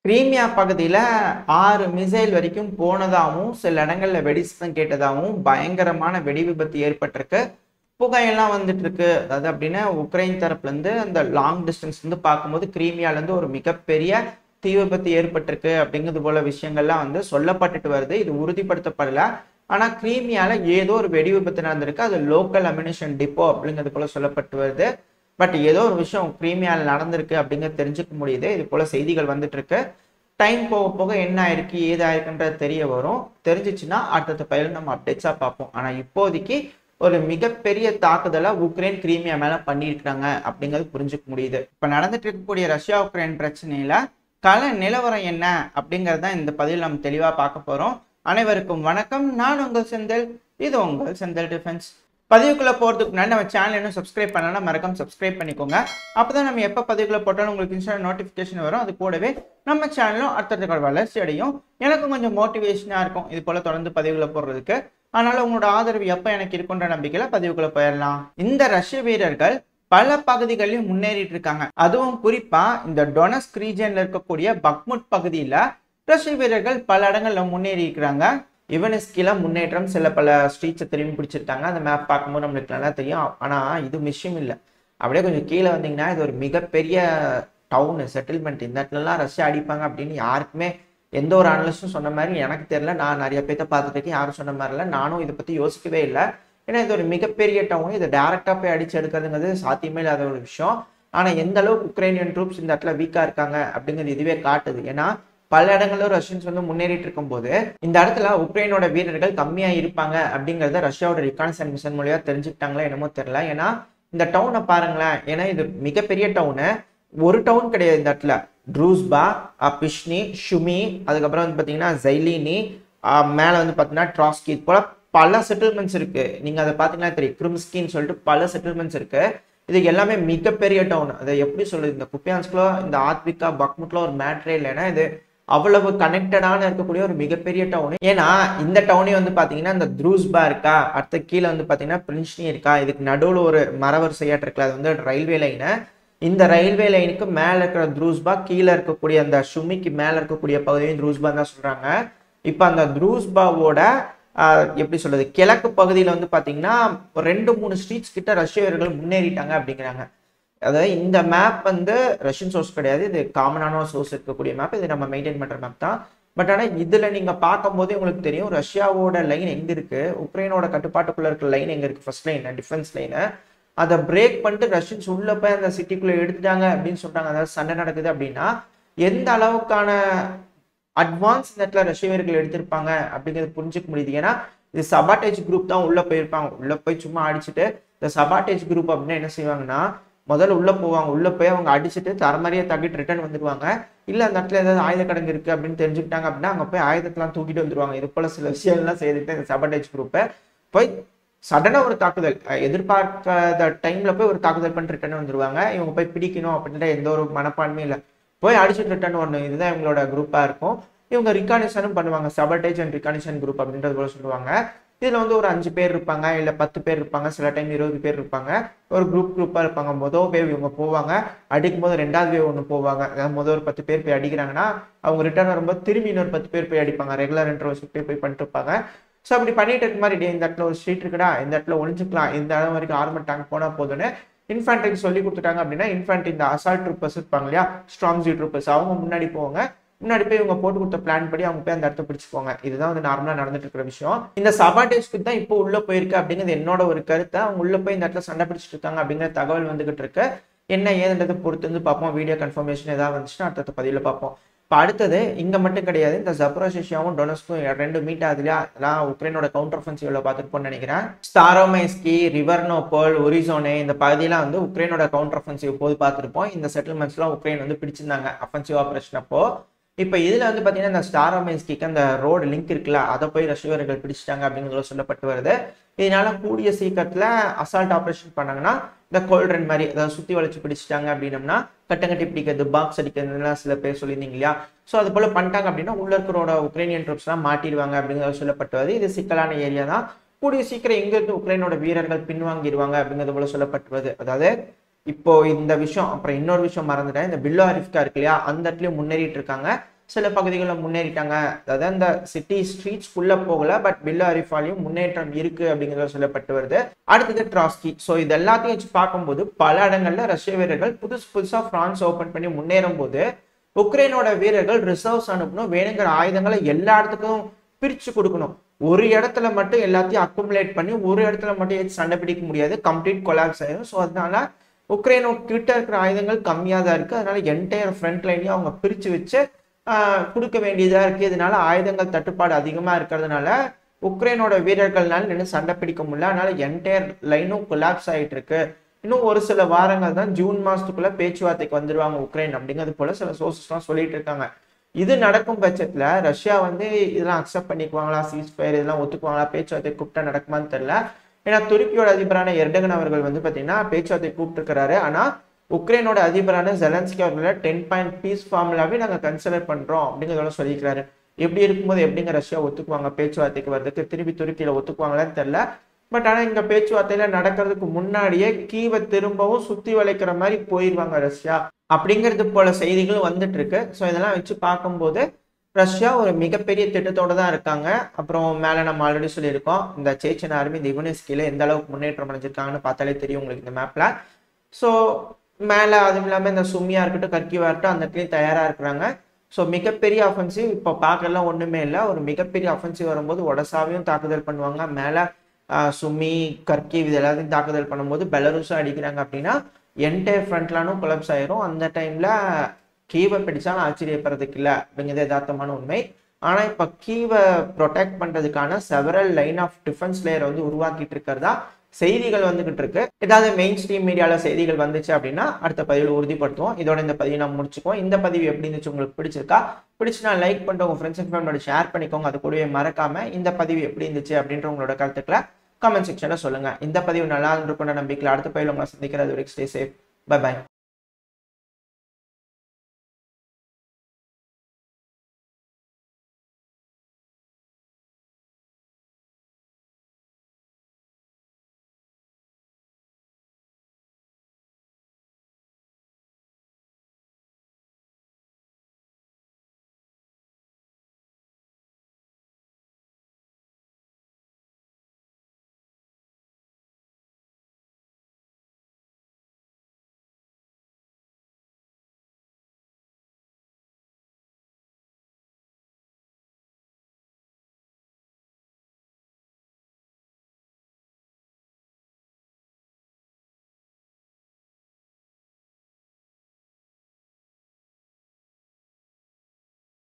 கிரீமியா பகுதியில் ஆறு மிசைல் வரைக்கும் போனதாகவும் சில இடங்கள்ல வெடி சத்தம் கேட்டதாகவும் பயங்கரமான வெடி விபத்து ஏற்பட்டிருக்கு புகையெல்லாம் வந்துட்டு இருக்கு அதாவது அப்படின்னா உக்ரைன் தரப்புல இருந்து அந்த லாங் டிஸ்டன்ஸ் இருந்து பார்க்கும்போது கிரீமியால இருந்து ஒரு மிகப்பெரிய தீ விபத்து ஏற்பட்டிருக்கு அப்படிங்கிறது போல விஷயங்கள்லாம் வந்து சொல்லப்பட்டுட்டு வருது இது உறுதிப்படுத்தப்படல ஆனா கிரீமியால ஏதோ ஒரு வெடி விபத்து நடந்திருக்கு அது லோக்கல் அம்யூனிஷன் டிப்போ அப்படிங்கிறது போல சொல்லப்பட்டு வருது பட் ஏதோ ஒரு விஷயம் கிரீமியால நடந்திருக்கு அப்படிங்கிறது தெரிஞ்சுக்க முடியுது இது போல செய்திகள் வந்துட்டு இருக்கு டைம் போக போக என்ன ஆயிருக்கு ஏது ஆயிருக்குன்றது தெரிய வரும் தெரிஞ்சிச்சுன்னா அடுத்த பயில நம்ம அப்டேட்ஸா பார்ப்போம் ஆனா இப்போதைக்கு ஒரு மிகப்பெரிய தாக்குதலை உக்ரைன் கிரீமியா மேல பண்ணியிருக்கிறாங்க அப்படிங்கிறது புரிஞ்சுக்க முடியுது இப்ப நடந்துட்டு இருக்கக்கூடிய ரஷ்யா உக்ரைன் பிரச்சனையில கள நிலவரம் என்ன அப்படிங்கறத இந்த பதிவில் நம்ம தெளிவா பார்க்க போறோம் அனைவருக்கும் வணக்கம் நான் உங்கள் செந்தில் இது உங்கள் செந்தில் டிஃபென்ஸ் பதிவுக்குள்ள போறதுக்கு முன்னாடி நம்ம சேனல் இன்னும் சப்ஸ்கிரைப் பண்ணலாம் மறக்காம சப்ஸ்கிரைப் பண்ணிக்கோங்க அப்பதான் நம்ம எப்போ பதிவுக்குள்ள போட்டாலும் உங்களுக்கு இன்ஸ்டா நோட்டிஃபிகேஷன் வரும் அது கூடவே நம்ம சேனலும் அடுத்தடுத்த வளர்ச்சி அடையும் எனக்கும் கொஞ்சம் மோட்டிவேஷனாக இருக்கும் இது போல தொடர்ந்து பதிவுகளை போடுறதுக்கு அதனால உங்களோட ஆதரவு எப்போ எனக்கு இருக்குன்ற நம்பிக்கையில பதிவுக்குள்ள போயிடலாம் இந்த ரஷ்ய வீரர்கள் பல பகுதிகளிலும் முன்னேறிட்டு இருக்காங்க அதுவும் குறிப்பா இந்த டொனஸ்க் ரீஜன்ல இருக்கக்கூடிய பக்முட் பகுதியில ரஷ்ய வீரர்கள் பல இடங்கள்ல முன்னேறி இருக்கிறாங்க இவனிஸ்கில முன்னேற்றம் சில பல ஸ்ட்ரீட்ஸை திரும்பி பிடிச்சிருக்காங்க அந்த மேப் பார்க்கும்போது நம்மளுக்கு நல்லா தெரியும் ஆனா இது விஷயம் இல்லை அப்படியே கொஞ்சம் கீழே வந்தீங்கன்னா இது ஒரு மிகப்பெரிய டவுனு செட்டில்மெண்ட் இந்த இடத்துலலாம் ரஷ்யா அடிப்பாங்க அப்படின்னு யாருக்குமே எந்த ஒரு அனலிஸ்டும் சொன்ன மாதிரி எனக்கு தெரியல நான் நிறைய பேர்த்த பார்த்துட்டு இருக்கேன் யாரும் சொன்ன மாதிரி இல்லை நானும் இதை பற்றி யோசிக்கவே இல்லை ஏன்னா இது ஒரு மிகப்பெரிய டவுன் இதை டேரெக்டாக போய் அடிச்சு எடுக்கிறதுங்கிறது சாத்தியமே இல்லாத ஒரு விஷயம் ஆனால் எந்த அளவுக்கு உக்ரைனியன் ட்ரூப்ஸ் இந்த இடத்துல வீக்காக இருக்காங்க அப்படிங்கிறது இதுவே காட்டுது ஏன்னா பல இடங்களிலும் ரஷ்யன்ஸ் வந்து முன்னேறிட்டு இருக்கும்போது இந்த இடத்துல உக்ரைனோட வீரர்கள் கம்மியாக இருப்பாங்க அப்படிங்கிறத ரஷ்யாவோட ரிகான்சன் மிஷன் மூலியா தெரிஞ்சுக்கிட்டாங்களா என்னமோ தெரியல ஏன்னா இந்த டவுனை பாருங்களேன் ஏன்னா இது மிகப்பெரிய டவுனு ஒரு டவுன் கிடையாது இந்த இடத்துல ட்ரூஸ்பா பிஷ்னி ஷுமி அதுக்கப்புறம் வந்து பார்த்தீங்கன்னா ஜைலினி மேலே வந்து பார்த்தீங்கன்னா ட்ராஸ்கி இது போல பல செட்டில்மெண்ட்ஸ் இருக்கு நீங்க அதை பார்த்தீங்கன்னா தெரியும் கிரிம்ஸ்கின்னு சொல்லிட்டு பல செட்டில்மெண்ட்ஸ் இருக்கு இது எல்லாமே மிகப்பெரிய டவுன் அதை எப்படி சொல்லுது இந்த குப்பியான்ஸ்குள்ள இந்த ஆத்விகா பக்முட்ல ஒரு மேட்ரே இல்லைன்னா இது அவ்வளவு கனெக்டடான இருக்கக்கூடிய ஒரு மிகப்பெரிய டவுன் ஏன்னா இந்த டவுனே வந்து பாத்தீங்கன்னா இந்த த்ரூஸ்பா இருக்கா அடுத்த கீழே வந்து பாத்தீங்கன்னா பிரின்ஸ்னி இருக்கா இதுக்கு நடுவில் ஒரு மரவரிசையாட்டு இருக்குல்ல அது வந்து ரயில்வே லைனு இந்த ரயில்வே லைனுக்கு மேல இருக்கிற த்ரூஸ்பா கீழே இருக்கக்கூடிய அந்த ஷுமிக்கு மேல இருக்கக்கூடிய பகுதியும் த்ரூஸ்பா தான் சொல்றாங்க இப்போ அந்த த்ரூஸ்பாவோட எப்படி சொல்றது கிழக்கு பகுதியில் வந்து பாத்தீங்கன்னா ரெண்டு மூணு ஸ்ட்ரீட்ஸ் கிட்ட ரஷ்ய வீரர்கள் முன்னேறிட்டாங்க அப்படிங்கிறாங்க அதாவது இந்த மேப் வந்து ரஷ்யன் சோர்ஸ் கிடையாது இது காமனான சோர்ஸ் இருக்கக்கூடிய மேப் இது நம்ம மெயின்டைன் பண்ற மேப் தான் பட் ஆனால் இதுல நீங்க பார்க்கும்போதே உங்களுக்கு தெரியும் ரஷ்யாவோட லைன் எங்க இருக்கு உக்ரைனோட கட்டுப்பாட்டுக்குள்ள இருக்கிற லைன் எங்க இருக்கு ஃபர்ஸ்ட் லைன் டிஃபென்ஸ் லைனு அதை பிரேக் பண்ணிட்டு ரஷ்யன்ஸ் உள்ள போய் அந்த சிட்டிக்குள்ள எடுத்துட்டாங்க அப்படின்னு சொல்றாங்க அதாவது சண்டை நடக்குது அப்படின்னா எந்த அளவுக்கான அட்வான்ஸ் நேரத்தில் ரஷ்ய வீரர்கள் எடுத்திருப்பாங்க அப்படிங்கிறது புரிஞ்சுக்க முடியுது ஏன்னா இது சபாட்டேஜ் குரூப் தான் உள்ள போயிருப்பாங்க உள்ள போய் சும்மா அடிச்சுட்டு இந்த சபாட்டேஜ் குரூப் அப்படின்னா என்ன செய்வாங்கன்னா முதல்ல உள்ள போவாங்க உள்ள போய் அவங்க அடிச்சுட்டு தரமாரியே தகிட்டு ரிட்டர்ன் வந்துடுவாங்க இல்ல அந்த இடத்துல ஏதாவது ஆயுத கடங்கு இருக்கு அப்படின்னு தெரிஞ்சுக்கிட்டாங்க அப்படின்னா அங்க போய் ஆயுதத்தெல்லாம் தூக்கிட்டு வந்துருவாங்க இது போல சில விஷயங்கள்லாம் செய்துட்டு இந்த சபாட்டேஜ் குரூப்பை போய் சடனா ஒரு தாக்குதல் எதிர்பார்க்காத டைம்ல போய் ஒரு தாக்குதல் பண்ணிட்டு ரிட்டர்ன் வந்துருவாங்க இவங்க போய் பிடிக்கணும் அப்படின்ற எந்த ஒரு மனப்பான்மையும் இல்லை போய் அடிச்சுட்டு ரிட்டர்ன் வரணும் இதுதான் இவங்களோட குரூப்பா இருக்கும் இவங்க ரிகானிஷனும் பண்ணுவாங்க சபர்டேஜ் அண்ட் ரிகானிஷன் குரூப் அப்படின்றது போல சொல்லுவாங்க இதுல வந்து ஒரு அஞ்சு பேர் இருப்பாங்க இல்ல பத்து பேர் இருப்பாங்க சில டைம் இருபது பேர் இருப்பாங்க ஒரு குரூப் குரூப்பா இருப்பாங்க மொதல் வேவ் இவங்க போவாங்க அடிக்கும் போது ரெண்டாவது வேவ் ஒன்று போவாங்க அதாவது முதல் ஒரு பத்து பேர் போய் அடிக்கிறாங்கன்னா அவங்க ரிட்டர்ன் வரும்போது திரும்பி இன்னொரு பத்து பேர் போய் அடிப்பாங்க ரெகுலர் இன்டர்வல் போய் போய் பண்ணிட்டு இருப்பாங்க ஸோ அப்படி பண்ணிட்டு இருக்க மாதிரி இந்த இடத்துல ஒரு ஸ்ட்ரீட் இருக்குடா இந்த இடத்துல ஒளிஞ்சுக்கலாம் இந்த இடம் வரைக்கும் ஆர்மர் டேங்க் போனா போதுன்னு இன்ஃபேண்ட்ரிக்கு சொல்லி கொடுத்துட்டாங்க அப்படின்னா இன்ஃபேண்ட் இந்த அசால்ட் ட்ரூப்பர்ஸ் இருப்பாங்க இல்லையா ஸ்ட்ராங் ஜி ட்ரூப்பர்ஸ் அவங்க முன்னாடி போவாங்க முன்னாடி போய் இவங்க போட்டு கொடுத்த பிளான் படி அவங்க போய் அந்த இடத்த பிடிச்சுக்கோங்க இதுதான் வந்து நார்மலா நடந்துட்டு இருக்கிற விஷயம் இந்த சபாடேஜ்க்கு தான் இப்போ உள்ள போயிருக்கு அப்படிங்கிறது என்னோட ஒரு கருத்தை அவங்க உள்ள போய் இந்த இடத்துல சண்டை பிடிச்சிட்டு இருக்காங்க அப்படிங்கிற தகவல் வந்துகிட்டு இருக்கு என்ன ஏதுன்றதை பொறுத்து வந்து பார்ப்போம் வீடியோ கன்ஃபர்மேஷன் ஏதாவது வந்துச்சுன்னா அடுத்த பதிவில் பார்ப்போம் இப்போ அடுத்தது இங்க மட்டும் கிடையாது இந்த ஜப்ரோசியாவும் டொனஸ்க்கும் ரெண்டு மீட் ஆகுதுலையா அதெல்லாம் உக்ரைனோட கவுண்டர் ஒஃபென்சிவ்ல பார்த்துருப்போம்னு நினைக்கிறேன் ஸ்டாரோமைஸ்கி ரிவர்னோபோல் ஒரிசோனே இந்த பகுதியெல்லாம் வந்து உக்ரைனோட கவுண்டர் ஒஃபென்சிவ் போது பார்த்துருப்போம் இந்த செட்டில்மெண்ட்ஸ்லாம் உக்ரைன் வந்து பிடிச்சிருந்தாங்க அஃபென்சிவ் ஆப்ரேஷன் அப்போ இப்போ இதுல வந்து பாத்தீங்கன்னா இந்த ஸ்டாரோமைஸ்கிக்கு அந்த ரோடு லிங்க் இருக்குல்ல அதை போய் ரஷ்யவர்கள் பிடிச்சிட்டாங்க அப்படிங்கிறது சொல்லப்பட்டு வருது இதனால கூடிய சீக்கிரத்துல அசால்ட் ஆப்ரேஷன் பண்ணாங்கன்னா இந்த கோல்ட்ரன் மாதிரி அதாவது சுத்தி வளைச்சு பிடிச்சிட்டாங்க அப்படின்னம்னா கட்டங்கட்டி பிடிக்கிறது பாக்ஸ் அடிக்கிறதுலாம் சில பேர் சொல்லியிருந்தீங்க இல்லையா ஸோ அது போல பண்ணிட்டாங்க அப்படின்னா உள்ள இருக்கிறோட உக்ரைனியன் ட்ரூப்ஸ்லாம் மாட்டிடுவாங்க அப்படிங்கிறது சொல்லப்பட்டு வருது இது சிக்கலான ஏரியா தான் கூடிய சீக்கிரம் இங்கிருந்து உக்ரைனோட வீரர்கள் பின்வாங்கிடுவாங்க அப்படிங்கிறது போல சொல்லப்பட்டு வருது அதாவது இப்போ இந்த விஷயம் அப்புறம் இன்னொரு விஷயம் மறந்துட்டேன் இந்த பில்லோ அரிஃப்கா இருக்கு இல்லையா அந்த இடத்துலயும் முன்னேறிட்டு இருக்காங்க சில பகுதிகளில் முன்னேறிட்டாங்க அதாவது அந்த சிட்டி ஸ்ட்ரீட்ஸ்குள்ள போகல பட் பில்லோ அரிஃபாலையும் முன்னேற்றம் இருக்கு அப்படிங்கிறது சொல்லப்பட்டு வருது அடுத்தது ட்ராஸ்கி ஸோ இது எல்லாத்தையும் வச்சு பார்க்கும்போது பல இடங்கள்ல ரஷ்ய வீரர்கள் புதுசு புதுசா பிரான்ஸ் ஓபன் பண்ணி முன்னேறும் போது உக்ரைனோட வீரர்கள் ரிசர்வ்ஸ் அனுப்பணும் வேணுங்கிற ஆயுதங்களை எல்லா இடத்துக்கும் பிரிச்சு கொடுக்கணும் ஒரு இடத்துல மட்டும் எல்லாத்தையும் அக்குமுலேட் பண்ணி ஒரு இடத்துல மட்டும் ஏற்றி சண்டை பிடிக்க முடியாது கம்ப்ளீட் கொலாப்ஸ் ஆயிடும் ஸோ அதனால உக்ரைனோ கிட்ட இருக்கிற ஆயுதங்கள் கம்மியாக தான் இருக்கு அதனால என்டையர் ஃப்ரண்ட் லைனையும் அவங்க பிரிச்சு வச்சு ஆஹ், கொடுக்க வேண்டியதா இருக்கு இதனால ஆயுதங்கள் தட்டுப்பாடு அதிகமா இருக்கிறதுனால உக்ரைனோட வீரர்கள்னால நின்று சண்டை பிடிக்க முடியல அதனால என்டையர் லைனும் கொலாப்ஸ் ஆயிட்டு இருக்கு இன்னும் ஒரு சில வாரங்கள் தான் ஜூன் மாசத்துக்குள்ள பேச்சுவார்த்தைக்கு வந்துருவாங்க உக்ரைன் அப்படிங்கிறது போல சில சோர்சஸ்லாம் சொல்லிட்டு இருக்காங்க இது நடக்கும் பட்சத்துல ரஷ்யா வந்து இதெல்லாம் அக்செப்ட் பண்ணிக்குவாங்களா சீஸ் ஃபயர் இதெல்லாம் ஒத்துக்குவாங்களா பேச்சுவார்த்தை கூப்பிட்டா நடக்குமான்னு தெரியல ஏன்னா துருக்கியோட அதிபரான எர்டகன் அவர்கள் வந்து பாத்தீங்கன்னா பேச்சுவார்த்தை கூப்பிட்டுருக்கிறாரு ஆனா உக்ரைனோட அதிபரான ஜெலன்ஸ்கி அவர்கள டென் பாயிண்ட் பீஸ் ஃபார்முலாவே நாங்க கன்சிடர் பண்றோம் அப்படிங்கிறதோட சொல்லியிருக்கிறாரு எப்படி இருக்கும்போது எப்படிங்க ரஷ்யா ஒத்துக்குவாங்க பேச்சுவார்த்தைக்கு வர்றதுக்கு திருப்பி துருக்கியில ஒத்துக்குவாங்களான்னு தெரியல பட் ஆனா இங்க பேச்சுவார்த்தையில நடக்கிறதுக்கு முன்னாடியே கீவை திரும்பவும் சுத்தி வளைக்கிற மாதிரி போயிருவாங்க ரஷ்யா அப்படிங்கிறது போல செய்திகள் வந்துட்டு இருக்கு ஸோ இதெல்லாம் வச்சு பார்க்கும்போது ரஷ்யா ஒரு மிகப்பெரிய திட்டத்தோட தான் இருக்காங்க அப்புறம் மேலே நம்ம ஆல்ரெடி சொல்லியிருக்கோம் இந்த சேச்சன் ஆர்மி இந்த யுவனெஸ்கில எந்த அளவுக்கு முன்னேற்றம் அடைஞ்சிருக்காங்கன்னு பார்த்தாலே தெரியும் உங்களுக்கு இந்த மேப்ல ஸோ மேலே அதுவும் இல்லாமல் இந்த சும்மியா இருக்கட்டும் கர்கிவா இருக்கட்டும் அந்த இடத்துலையும் தயாராக இருக்கிறாங்க ஸோ மிகப்பெரிய அஃபென்சிவ் இப்போ பார்க்கலாம் ஒன்றுமே இல்லை ஒரு மிகப்பெரிய அஃபென்சிவ் வரும்போது ஒடசாவையும் தாக்குதல் பண்ணுவாங்க மேலே சுமி கர்கிவ் இது எல்லாத்தையும் தாக்குதல் பண்ணும்போது பெலருஸும் அடிக்கிறாங்க அப்படின்னா என்டையர் ஃப்ரண்ட்லானும் கொலப்ஸ் ஆயிரும் அந்த டைம்ல கீவை பிடிச்சாலும் ஆச்சரியப்படுறதுக்கு இல்லை அப்படிங்கிறது யதார்த்தமான உண்மை ஆனா இப்ப கீவை ப்ரொடெக்ட் பண்றதுக்கான several line of defence layer வந்து உருவாக்கிட்டு இருக்கிறதா செய்திகள் வந்துகிட்டு இருக்கு ஏதாவது மெயின் ஸ்ட்ரீம் மீடியால செய்திகள் வந்துச்சு அப்படின்னா அடுத்த பதிவில் உறுதிப்படுத்துவோம் இதோட இந்த பதிவை நம்ம முடிச்சுக்குவோம் இந்த பதிவு எப்படி இருந்துச்சு உங்களுக்கு பிடிச்சிருக்கா பிடிச்சுனா லைக் பண்ணிட்டு உங்க ஃப்ரெண்ட்ஸ் அண்ட் ஃபேமிலியோட ஷேர் பண்ணிக்கோங்க அது கூடவே மறக்காம இந்த பதிவு எப்படி இருந்துச்சு அப்படின்ற உங்களோட கருத்துக்களை கமெண்ட் செக்ஷன்ல சொல்லுங்க இந்த பதிவு நல்லா இருந்திருக்குன்ற நம்பிக்கையில் அடுத்த பதிவில் உங்களை சந்திக்கிறது வரைக்கும் ஸ்டே சேஃப் பை பை